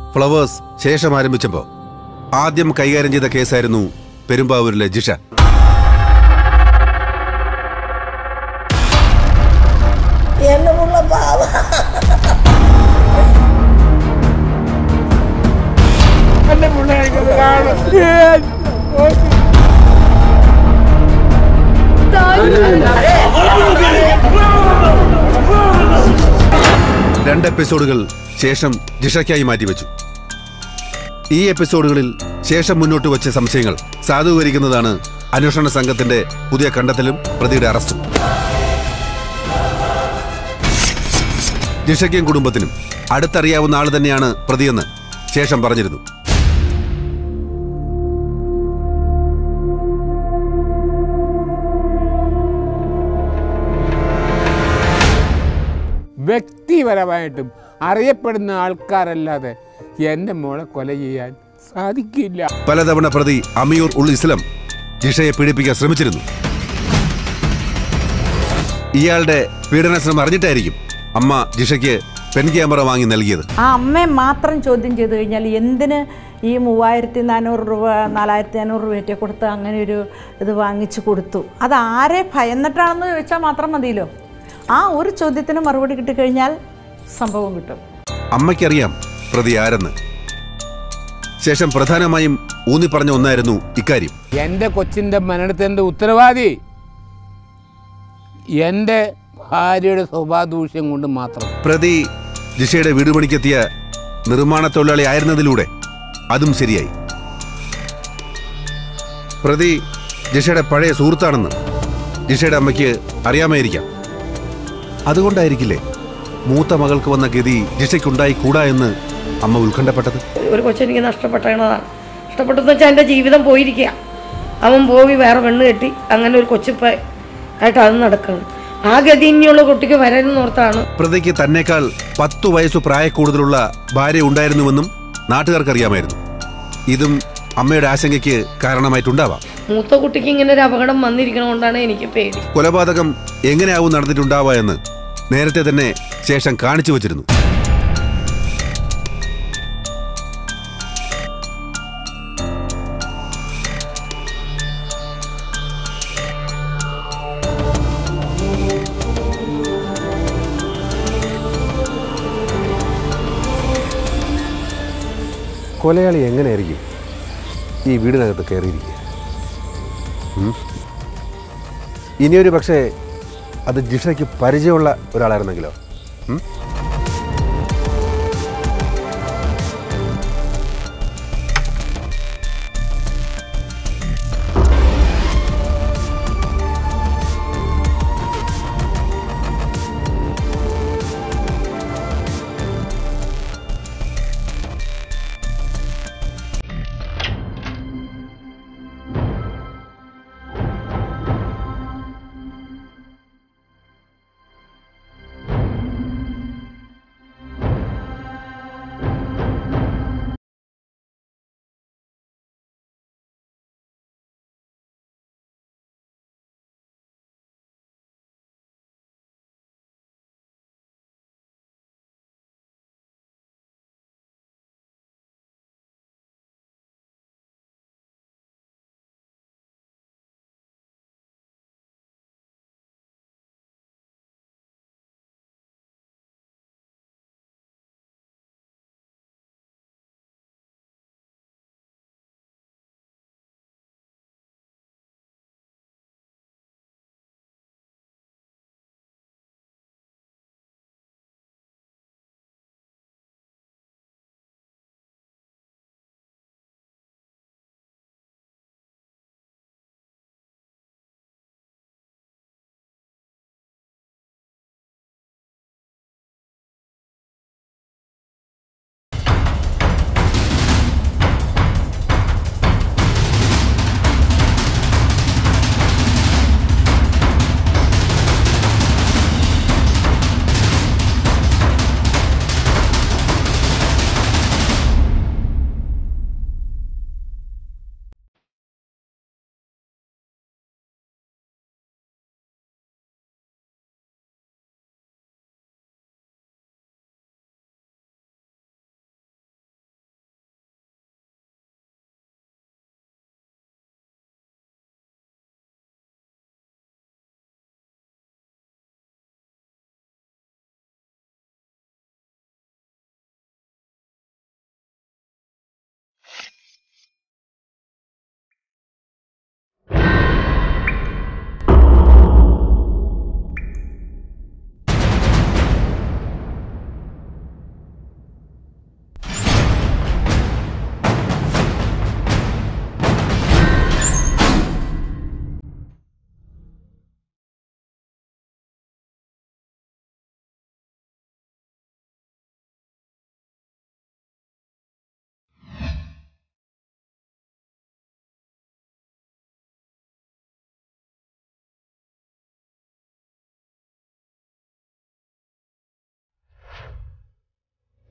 Flowers ശേഷം ആരംഭിച്ചപ്പോൾ ആദ്യം കൈകാര്യം ചെയ്ത കേസായിരുന്നു പെരുമ്പാവൂരിലെ ജിഷ என்ன உள்ள பாவம் രണ്ട് എപ്പിസോഡുകൾ ശേഷം ജിഷയ്ക്കായി മാറ്റിവെച്ചു ഈ എപ്പിസോഡുകളിൽ ശേഷം മുന്നോട്ട് വച്ച സംശയങ്ങൾ സാധൂകരിക്കുന്നതാണ് അന്വേഷണ സംഘത്തിന്റെ പുതിയ കണ്ടെത്തലും പ്രതിയുടെ അറസ്റ്റും ജിഷയ്ക്കും കുടുംബത്തിനും അടുത്തറിയാവുന്ന ആൾ തന്നെയാണ് പ്രതിയെന്ന് ശേഷം പറഞ്ഞിരുന്നു വ്യക്തിപരമായിട്ടും അറിയപ്പെടുന്ന ആൾക്കാരല്ലാതെ എൻ്റെ മോളെ കൊല ചെയ്യാൻ സാധിക്കില്ല പലതവണ പ്രതി അമിയൂർ ഉൾ ഇസ്ലാം ജിഷയെ പീഡിപ്പിക്കാൻ ശ്രമിച്ചിരുന്നു ഇയാളുടെ പീഡന ശ്രമം അറിഞ്ഞിട്ടായിരിക്കും അമ്മ ജിഷയ്ക്ക് പെൻ ക്യാമറ വാങ്ങി നൽകിയത് ആ അമ്മയെ മാത്രം ചോദ്യം ചെയ്ത് കഴിഞ്ഞാൽ എന്തിന് ഈ മൂവായിരത്തി നാനൂറ് രൂപ നാലായിരത്തി നാനൂറ് രൂപയൊക്കെ കൊടുത്ത് അങ്ങനെ ഒരു ഇത് വാങ്ങിച്ചു കൊടുത്തു അത് ആരെ ഭയന്നിട്ടാണെന്ന് ചോദിച്ചാൽ മാത്രം മതിയല്ലോ ആ ഒരു ചോദ്യത്തിന് മറുപടി കിട്ടിക്കഴിഞ്ഞാൽ സംഭവം കിട്ടും അമ്മയ്ക്കറിയാം പ്രതി ആരെന്ന് ശേഷം പ്രധാനമായും ഊന്നി പറഞ്ഞ ഒന്നായിരുന്നു ഇക്കാര്യം എൻ്റെ കൊച്ചിൻ്റെ മരണത്തിൻ്റെ ഉത്തരവാദി എൻ്റെ ഭാര്യയുടെ സ്വഭാവദൂഷ്യം കൊണ്ട് മാത്രം പ്രതി ജിഷയുടെ വീട് പണിക്കെത്തിയ നിർമ്മാണ തൊഴിലാളി ആയിരുന്നതിലൂടെ അതും ശരിയായി പ്രതി ജിഷയുടെ പഴയ സുഹൃത്താണെന്ന് ജിഷയുടെ അമ്മയ്ക്ക് അറിയാമായിരിക്കാം അതുകൊണ്ടായിരിക്കില്ലേ മൂത്ത മകൾക്ക് വന്ന ഗതി ജിഷയ്ക്കുണ്ടായി കൂടാ എന്ന് അമ്മ ഉത്കണ്ഠപ്പെട്ടത് ഒരു കൊച്ചെനിക്ക് നഷ്ടപ്പെട്ടതാണ് നഷ്ടപ്പെട്ടെന്ന് വെച്ചാൽ എൻ്റെ ജീവിതം പോയിരിക്കുക അവൻ പോയി വേറെ പെണ്ണ് കെട്ടി അങ്ങനെ ഒരു കൊച്ചിപ്പ ആയിട്ട് അത് നടക്കുകയാണ് ആ ഗതി ഇനിയുള്ള കുട്ടിക്ക് വരരുന്നോർത്താണ് പ്രതിക്ക് തന്നെക്കാൾ പത്തു വയസ്സു പ്രായക്കൂടുതലുള്ള ഭാര്യ ഉണ്ടായിരുന്നുവെന്നും നാട്ടുകാർക്കറിയാമായിരുന്നു ഇതും അമ്മയുടെ ആശങ്കയ്ക്ക് കാരണമായിട്ടുണ്ടാവാം മൂത്ത കുട്ടിക്ക് ഇങ്ങനെ ഒരു അപകടം വന്നിരിക്കണോണ്ടാണ് എനിക്ക് പേടി കൊലപാതകം എങ്ങനെയാവും നടന്നിട്ടുണ്ടാവുക എന്ന് നേരത്തെ തന്നെ ശേഷം കാണിച്ചു വച്ചിരുന്നു കൊലയാളി എങ്ങനെയായിരിക്കും ഈ വീടിനകത്ത് കയറിയിരിക്കുക ഉം? ഇനിയൊരു പക്ഷേ അത് ജിഷയ്ക്ക് പരിചയമുള്ള ഒരാളായിരുന്നെങ്കിലോ ഉം?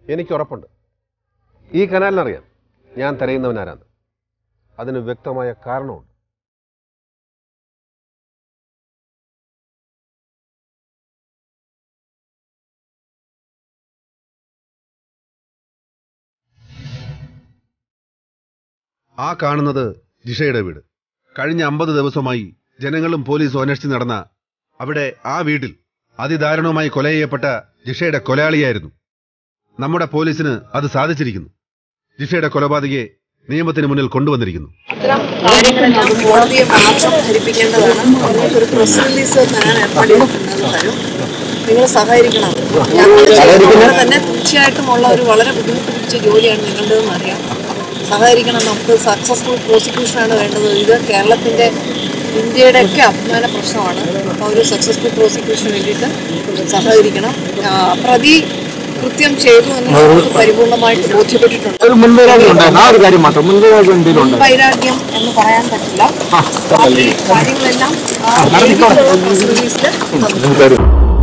എനിക്ക് ഉറപ്പുണ്ട് ഈ കനാലിനറിയാം ഞാൻ തിരയുന്നവനാരാണ് അതിന് വ്യക്തമായ കാരണമുണ്ട് ആ കാണുന്നത് ജിഷയുടെ വീട് കഴിഞ്ഞ അമ്പത് ദിവസമായി ജനങ്ങളും പോലീസും അന്വേഷിച്ച് നടന്ന അവിടെ ആ വീട്ടിൽ അതിദാരുണമായി കൊല ചെയ്യപ്പെട്ട ജിഷയുടെ കൊലയാളിയായിരുന്നു നമ്മുടെ പോലീസിന് അത് സാധിച്ചിരിക്കുന്നു ജിഷയുടെ കൊലപാതകയെ നിയമത്തിന് മുന്നിൽ കൊണ്ടുവന്നിരിക്കുന്നു ഇത്തരം കാര്യങ്ങളെല്ലാം കോടതിയെ മാത്രം ധരിപ്പിക്കേണ്ടതാണ് ഒരു പ്രസ് റിലീസ് തരാൻ ഏർപ്പാട് ചെയ്തിട്ടുണ്ടെന്ന് തരും നിങ്ങൾ സഹകരിക്കണം ഞങ്ങൾ ചെയ്യുന്നതുപോലെ തന്നെ തീർച്ചയായിട്ടും ഉള്ള ഒരു വളരെ ബുദ്ധിമുട്ട് പിടിച്ച ജോലിയാണ് നിങ്ങളുടേതെന്ന് അറിയാം സഹകരിക്കണം നമുക്ക് സക്സസ്ഫുൾ പ്രോസിക്യൂഷനാണ് വേണ്ടത് ഇത് കേരളത്തിൻ്റെ ഇന്ത്യയുടെ ഒക്കെ അഭിമാന പ്രശ്നമാണ് അപ്പോൾ ഒരു സക്സസ്ഫുൾ പ്രോസിക്യൂഷന് വേണ്ടിയിട്ട് സഹകരിക്കണം ആ, പ്രതി കൃത്യം ചെയ്തു എന്ന് നമുക്ക് പരിപൂർണമായിട്ട് ബോധ്യപ്പെട്ടിട്ടുണ്ട് ഒരു മുൻവൈരാഗ്യം ഉണ്ടായിരുന്നു ആ ഒരു കാര്യം മാത്രം മുൻവൈരാഗ്യം എന്തെങ്കിലും ഉണ്ട് വൈരാഗ്യം എന്ന് പറയാൻ പറ്റില്ല ബാക്കി കാര്യങ്ങളെല്ലാം ആ എഴുതിയിട്ടുള്ള പ്രസ് റിലീസിൽ തന്നു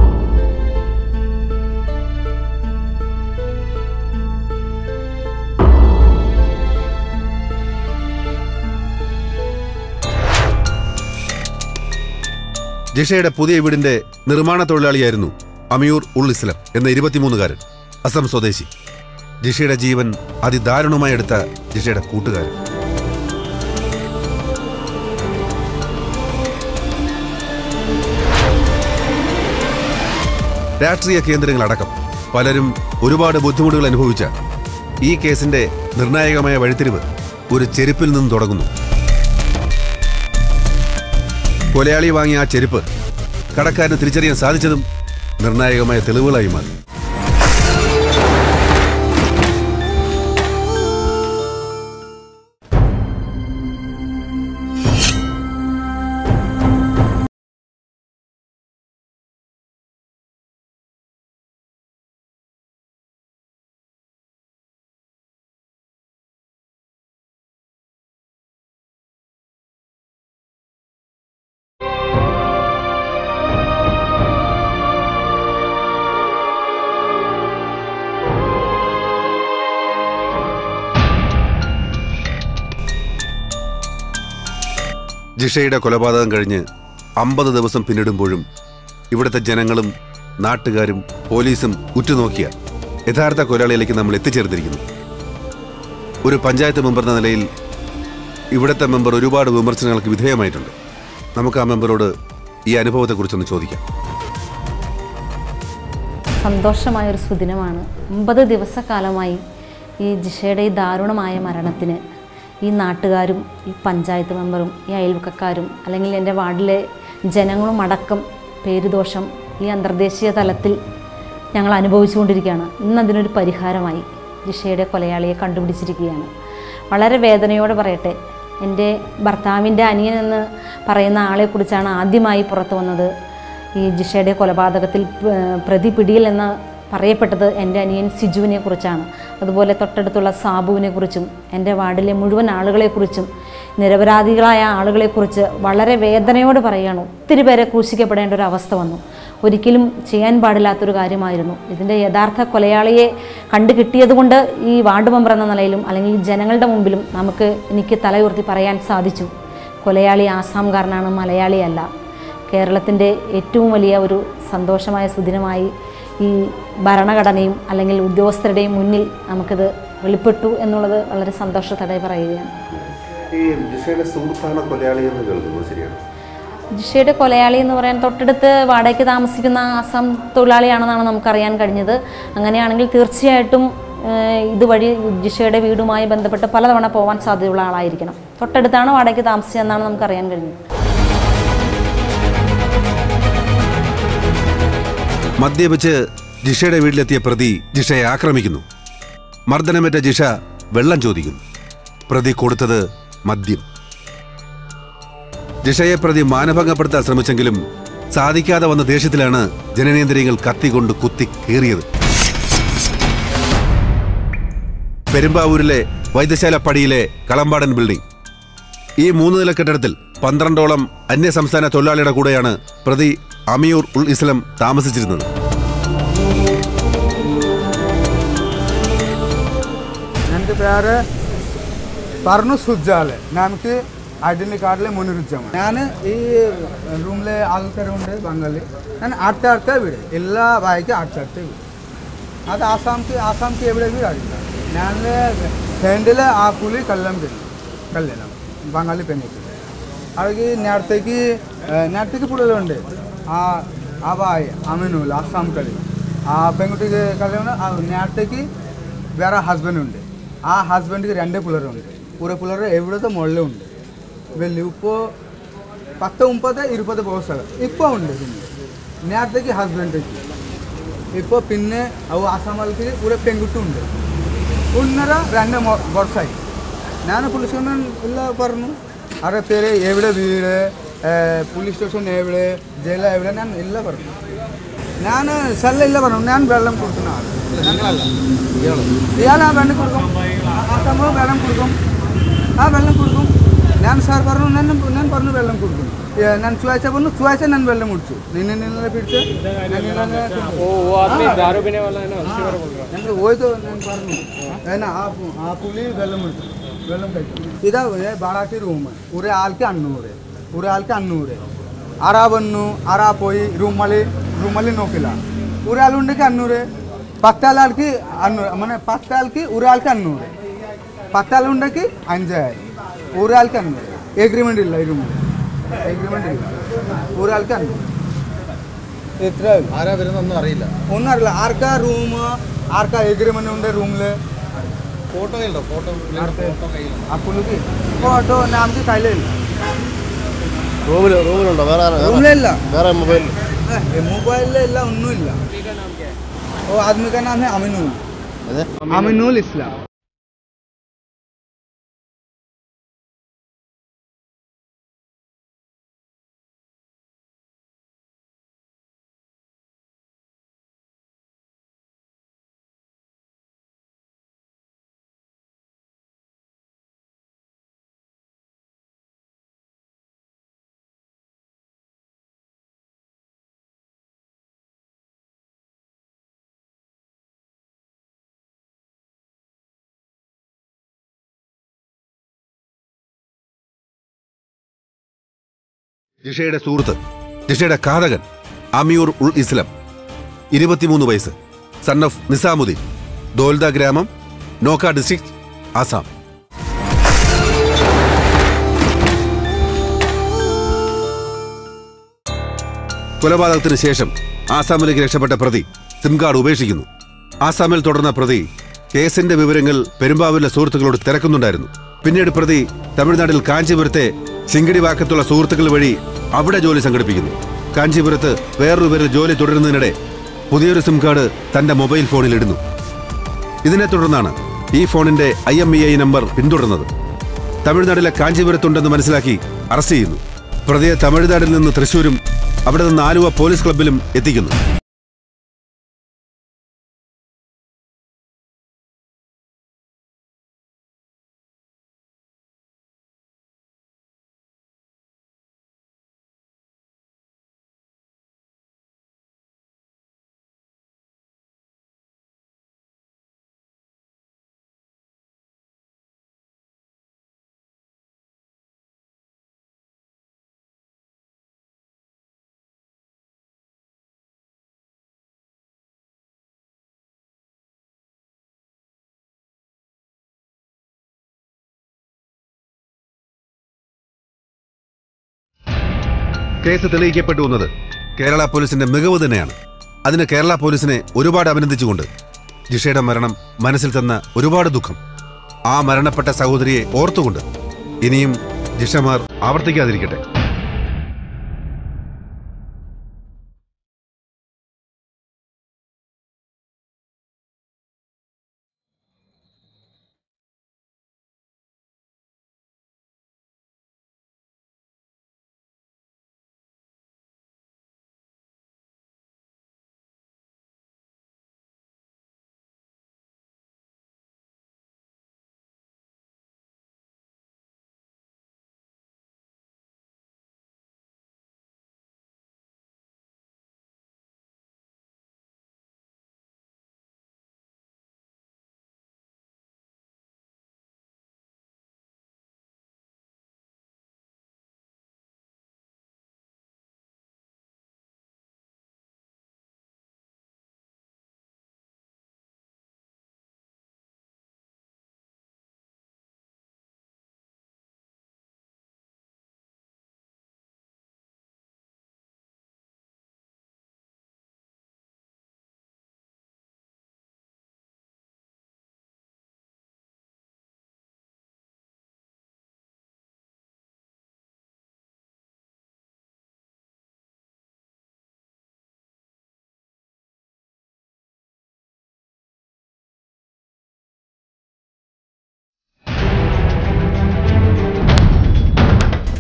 ജിഷയുടെ പുതിയ വീടിന്റെ നിർമ്മാണ തൊഴിലാളിയായിരുന്നു അമിയൂർ ഉൾ ഇസ്ലം എന്ന ഇരുപത്തിമൂന്നുകാരൻ അസം സ്വദേശി ജിഷയുടെ ജീവൻ അതിദാരുണമായി എടുത്ത ജിഷയുടെ കൂട്ടുകാരൻ രാഷ്ട്രീയ കേന്ദ്രങ്ങളടക്കം പലരും ഒരുപാട് ബുദ്ധിമുട്ടുകൾ അനുഭവിച്ച ഈ കേസിന്റെ നിർണായകമായ വഴിത്തിരിവ് ഒരു ചെരുപ്പിൽ നിന്ന് തുടങ്ങുന്നു കൊലയാളി വാങ്ങിയ ആ ചെരുപ്പ് കടക്കാരന് തിരിച്ചറിയാൻ സാധിച്ചതും നിർണായകമായ തെളിവുകളായി മാറി ജിഷയുടെ കൊലപാതകം കഴിഞ്ഞ് അമ്പത് ദിവസം പിന്നിടുമ്പോഴും ഇവിടുത്തെ ജനങ്ങളും നാട്ടുകാരും പോലീസും ഉറ്റുനോക്കിയ യഥാർത്ഥ കൊലയാളിയിലേക്ക് നമ്മൾ എത്തിച്ചേർന്നിരിക്കുന്നു ഒരു പഞ്ചായത്ത് മെമ്പർ എന്ന നിലയിൽ ഇവിടുത്തെ മെമ്പർ ഒരുപാട് വിമർശനങ്ങൾക്ക് വിധേയമായിട്ടുണ്ട് നമുക്ക് ആ മെമ്പറോട് ഈ അനുഭവത്തെക്കുറിച്ചൊന്ന് ചോദിക്കാം സന്തോഷമായ ഒരു സുദിനമാണ് ഒമ്പത് ദിവസക്കാലമായി ഈ ജിഷയുടെ ഈ ദാരുണമായ മരണത്തിന് ഈ നാട്ടുകാരും ഈ പഞ്ചായത്ത് മെമ്പറും ഈ അയൽവക്കക്കാരും അല്ലെങ്കിൽ എൻ്റെ വാർഡിലെ ജനങ്ങളും അടക്കം പേരുദോഷം ഈ അന്തർദേശീയ തലത്തിൽ ഞങ്ങൾ അനുഭവിച്ചുകൊണ്ടിരിക്കുകയാണ് ഇന്ന് അതിനൊരു പരിഹാരമായി ജിഷയുടെ കൊലയാളിയെ കണ്ടുപിടിച്ചിരിക്കുകയാണ് വളരെ വേദനയോടെ പറയട്ടെ എൻ്റെ ഭർത്താവിൻ്റെ അനിയൻ എന്ന് പറയുന്ന ആളെക്കുറിച്ചാണ് ആദ്യമായി പുറത്തു വന്നത് ഈ ജിഷയുടെ കൊലപാതകത്തിൽ ഏർ, പ്രതി പിടിയിൽ എന്ന് പറയപ്പെട്ടത് എൻ്റെ അനിയൻ സിജുവിനെ കുറിച്ചാണ് അതുപോലെ തൊട്ടടുത്തുള്ള സാബുവിനെ കുറിച്ചും എൻ്റെ വാർഡിലെ മുഴുവൻ ആളുകളെക്കുറിച്ചും നിരപരാധികളായ ആളുകളെക്കുറിച്ച് വളരെ വേദനയോട് പറയുകയാണ് ഒത്തിരി പേരെ ക്രൂശിക്കപ്പെടേണ്ട ഒരു അവസ്ഥ വന്നു ഒരിക്കലും ചെയ്യാൻ പാടില്ലാത്തൊരു കാര്യമായിരുന്നു ഇതിൻ്റെ യഥാർത്ഥ കൊലയാളിയെ കണ്ടു കിട്ടിയതുകൊണ്ട് ഈ വാർഡ് മെമ്പർ എന്ന നിലയിലും അല്ലെങ്കിൽ ജനങ്ങളുടെ മുമ്പിലും നമുക്ക് എനിക്ക് തലയുയർത്തി പറയാൻ സാധിച്ചു കൊലയാളി ആസാംകാരനാണ് മലയാളിയല്ല കേരളത്തിൻ്റെ ഏറ്റവും വലിയ ഒരു സന്തോഷമായ സുദിനമായി ഈ ഭരണഘടനയും അല്ലെങ്കിൽ ഉദ്യോഗസ്ഥരുടെയും മുന്നിൽ നമുക്കിത് വെളിപ്പെട്ടു എന്നുള്ളത് വളരെ സന്തോഷത്തോടെ പറയുകയാണ് ഈ ജിഷയുടെ സുഹൃത്താണ് കൊലയാളി എന്ന് കേൾക്കുന്നത് ശരിയാണ് ജിഷയുടെ കൊലയാളി എന്ന് പറയാൻ തൊട്ടടുത്ത് വാടകയ്ക്ക് താമസിക്കുന്ന അസം തൊഴിലാളിയാണെന്നാണ് നമുക്കറിയാൻ കഴിഞ്ഞത് അങ്ങനെയാണെങ്കിൽ തീർച്ചയായിട്ടും ഏഹ്, ഇതുവഴി ജിഷയുടെ വീടുമായി ബന്ധപ്പെട്ട് പലതവണ പോകാൻ സാധ്യതയുള്ള ആളായിരിക്കണം തൊട്ടടുത്താണ് വാടകയ്ക്ക് താമസിച്ചതെന്നാണ് നമുക്കറിയാൻ കഴിഞ്ഞത് മദ്യപിച്ച് ജിഷയുടെ വീട്ടിലെത്തിയ പ്രതി ജിഷയെ ആക്രമിക്കുന്നു മർദ്ദനമേറ്റ ജിഷ വെള്ളം ചോദിക്കുന്നു പ്രതി കൊടുത്തത് മദ്യം ജിഷയെ പ്രതി മാനഭംഗപ്പെടുത്താൻ ശ്രമിച്ചെങ്കിലും സാധിക്കാതെ വന്ന ദേഷ്യത്തിലാണ് ജനനേന്ദ്രിയങ്ങൾ കത്തികൊണ്ട് കുത്തി കീറിയത് പെരുമ്പാവൂരിലെ വൈദ്യശാല പടിയിലെ കളമ്പാടൻ ബിൽഡിംഗ് ഈ മൂന്ന് നില കെട്ടിടത്തിൽ പന്ത്രണ്ടോളം അന്യസംസ്ഥാന തൊഴിലാളിയുടെ കൂടെയാണ് പ്രതി അമിയൂർ ഉൾ ഇസ്ലം താമസിച്ചിരുന്നത് എൻ്റെ പേര് പറഞ്ഞു സുജാല് നമുക്ക് ഐഡൻറ്റി കാർഡിലെ മുന്നിരുച്ചമാണ് ഞാൻ ഈ റൂമിലെ ആൾക്കാരുണ്ട് ബംഗാളി ഞാൻ അടുത്ത അടുത്ത വീട് എല്ലാ ബായിക്ക് അടുത്തടുത്ത വീട് അത് ആസാംക്ക് ആസാംക്ക് എവിടെ വീട് അറിയില്ല ഞാൻ ഫ്രണ്ടിൽ ആ പുലി കല്യാണം കഴിഞ്ഞു കല്യാണം ബംഗാളി പെണ്ണിക്ക് അവർക്ക് നേരത്തേക്ക് നേരത്തേക്ക് പുള്ളിലുണ്ട് ആ ആ ബായ് അമിനുൽ ആസാം കളി ആ പെൺകുട്ടിക്ക് കല്യാണം ആ നേരത്തേക്ക് വേറെ ഹസ്ബൻഡ് ഉണ്ട് ആ ഹസ്ബൻഡിക്ക് രണ്ട് പിള്ളേരുണ്ട് ഒരു പിള്ളേർ എവിടുത്തെ മുകളിലുണ്ട് വലിയ ഇപ്പോൾ പത്ത് മുപ്പത് ഇരുപത് ബോസ് ഇപ്പോൾ ഉണ്ട് പിന്നെ നേരത്തേക്ക് ഹസ്ബൻഡേക്ക് ഇപ്പോൾ പിന്നെ അവ ആസാം వాళ్ళకి ഒരു പെൺകുട്ടിയുണ്ട് ഒന്നര രണ്ട് മോ- വർഷമായി ഞാൻ പോലീസുകാരൻ എല്ലാം പറഞ്ഞു അവരുടെ പേര് എവിടെ വീട് പോലീസ് സ്റ്റേഷൻ എവിടെ ജയില എവിടെ ഞാൻ എല്ലാം പറഞ്ഞു ഞാൻ സ്ഥലം ഇല്ല പറഞ്ഞു ഞാൻ വെള്ളം കൊടുക്കുന്ന ആൾ ഞങ്ങളല്ല ഇയാൾ ആ വെള്ളം കൊടുക്കും ആ സംഭവം വെള്ളം കൊടുക്കും ആ വെള്ളം കൊടുക്കും ഞാൻ സാർ പറഞ്ഞു ഞാൻ ഞാൻ പറഞ്ഞു വെള്ളം കൊടുക്കും ഏ, ഞാൻ ചുവാഴ്ച പറഞ്ഞു ചുവാഴ്ച ഞാൻ വെള്ളം കുടിച്ചു നിന്നെ നിന്നെ പിടിച്ച് ഞാൻ നിന്നെ ഞങ്ങൾ പോയത് ഞാൻ പറഞ്ഞു എന്നാ ആ പു- ആ പുലി വെള്ളം കുടിച്ചു വെള്ളം കഴിച്ചു ഇതാ ഏ, ബാറാട്ടി റൂം ഒരു ആൾക്ക് അഞ്ഞൂറ് ഒരു ആൾക്ക് അഞ്ഞൂറ് ആരാ വന്നു ആരാ പോയി റൂമಲ್ಲಿ റൂമಲ್ಲಿ നോക്കില്ല ഒരാളുണ്ടെങ്കിൽ അഞ്ഞൂറ് പത്താൾക്ക് അഞ്ഞൂറ് মানে പത്താൾക്ക് ഒരാൾക്ക് അഞ്ഞൂറ് പത്താളുണ്ടെങ്കിൽ അഞ്ചായിരം ഒരാൾക്ക് അഞ്ഞൂറ് എഗ്രിമെൻ്റ് ഇല്ല ഈ റൂമിൽ എഗ്രിമെൻ്റ് ഇല്ല ഒരാൾക്ക് അഞ്ഞൂറ് എത്ര ആരാ വരുന്നൊന്നും അറിയില്ല ഒന്നും അറിയില്ല ആർക്കാ റൂം ആർക്കാ എഗ്രിമെൻ്റ് ഉണ്ട് റൂമിൽ ഫോട്ടോ ഉണ്ടോ ഫോട്ടോ ഫോട്ടോ കയ്യിലുണ്ടോ ആ പുള്ളിക്ക് ഫോട്ടോ നമുക്ക് കയ്യിലില്ല റൂമിൽ റൂമിലുണ്ടോ വേറെ ആരാ- വേറെ- റൂമിലില്ല വേറെ മൊബൈൽ मोबाइल ഒന്നും ഇല്ല वो आदमी का नाम है अमीनुल അതെ अमीनुल इस्लाम ജിഷയുടെ സുഹൃത്ത് ജിഷയുടെ ഘാതകൻ അമിയൂർ ഉൾ ഇസ്ലാം ഇരുപത്തിമൂന്ന് വയസ്സ് സൺ ഓഫ് നിസാമുദ്ദീൻ ദോൽദ ഗ്രാമം നോക്ക ഡിസ്ട്രിക്ട് ആസാം കൊലപാതകത്തിന് ശേഷം ആസാമിലേക്ക് രക്ഷപ്പെട്ട പ്രതി സിം കാർഡ് ഉപേക്ഷിക്കുന്നു ആസാമിൽ തുടർന്ന പ്രതി കേസിന്റെ വിവരങ്ങൾ പെരുമ്പാവൂരിലെ സുഹൃത്തുക്കളോട് തിരക്കുന്നുണ്ടായിരുന്നു പിന്നീട് പ്രതി തമിഴ്നാട്ടിൽ കാഞ്ചീപുരത്തെ ചിങ്കടി വാക്കത്തുള്ള സുഹൃത്തുക്കൾ വഴി അവിടെ ജോലി സംഘടിപ്പിക്കുന്നു കാഞ്ചീപുരത്ത് വേറൊരു പേരിൽ ജോലി തുടരുന്നതിനിടെ പുതിയൊരു സിം കാർഡ് തന്റെ മൊബൈൽ ഫോണിൽ ഇടുന്നു ഇതിനെ തുടർന്നാണ് ഈ ഫോണിന്റെ I M E I number പിന്തുടർന്നത് തമിഴ്നാട്ടിലെ കാഞ്ചീപുരത്തുണ്ടെന്ന് മനസ്സിലാക്കി അറസ്റ്റ് ചെയ്യുന്നു പ്രതിയെ തമിഴ്നാട്ടിൽ നിന്ന് തൃശൂരും അവിടെ നിന്ന് ആലുവ പോലീസ് ക്ലബിലും എത്തിക്കുന്നു കേസ് തെളിയിക്കപ്പെട്ടു എന്നത് കേരള പോലീസിന്റെ മികവ് തന്നെയാണ് അതിന് കേരള പോലീസിനെ ഒരുപാട് അഭിനന്ദിച്ചുകൊണ്ട് ജിഷയുടെ മരണം മനസ്സിൽ തന്ന ഒരുപാട് ദുഃഖം ആ മരണപ്പെട്ട സഹോദരിയെ ഓർത്തുകൊണ്ട് ഇനിയും ജിഷമാർ ആവർത്തിക്കാതിരിക്കട്ടെ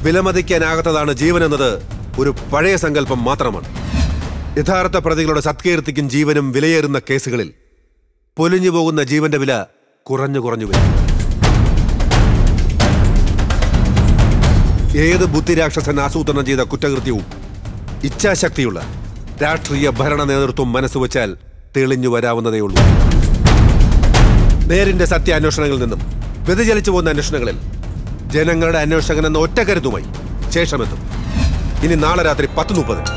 വിലമതിക്കാനാകാത്തതാണ് ജീവനെന്നത് ഒരു പഴയ സങ്കല്പം മാത്രമാണ് യഥാർത്ഥ പ്രതികളുടെ സത്കീർത്തിക്കും ജീവനും വിലയേറുന്ന കേസുകളിൽ പൊലിഞ്ഞു പോകുന്ന ജീവന്റെ വില കുറഞ്ഞു കുറഞ്ഞു വരും ഏത് ബുദ്ധിരാക്ഷസൻ ആസൂത്രണം ചെയ്ത കുറ്റകൃത്യവും ഇച്ഛാശക്തിയുള്ള രാഷ്ട്രീയ ഭരണ നേതൃത്വം മനസ്സുവെച്ചാൽ തെളിഞ്ഞു വരാവുന്നതേ ഉള്ളൂ നേരിന്റെ സത്യാന്വേഷണങ്ങളിൽ നിന്നും വ്യതിചലിച്ചു പോകുന്ന അന്വേഷണങ്ങളിൽ ജനങ്ങളുടെ അന്വേഷകൻ എന്ന ഒറ്റ കരുതുമായി ശേഷമെത്തും ഇനി നാളെ രാത്രി പത്ത് മുപ്പത്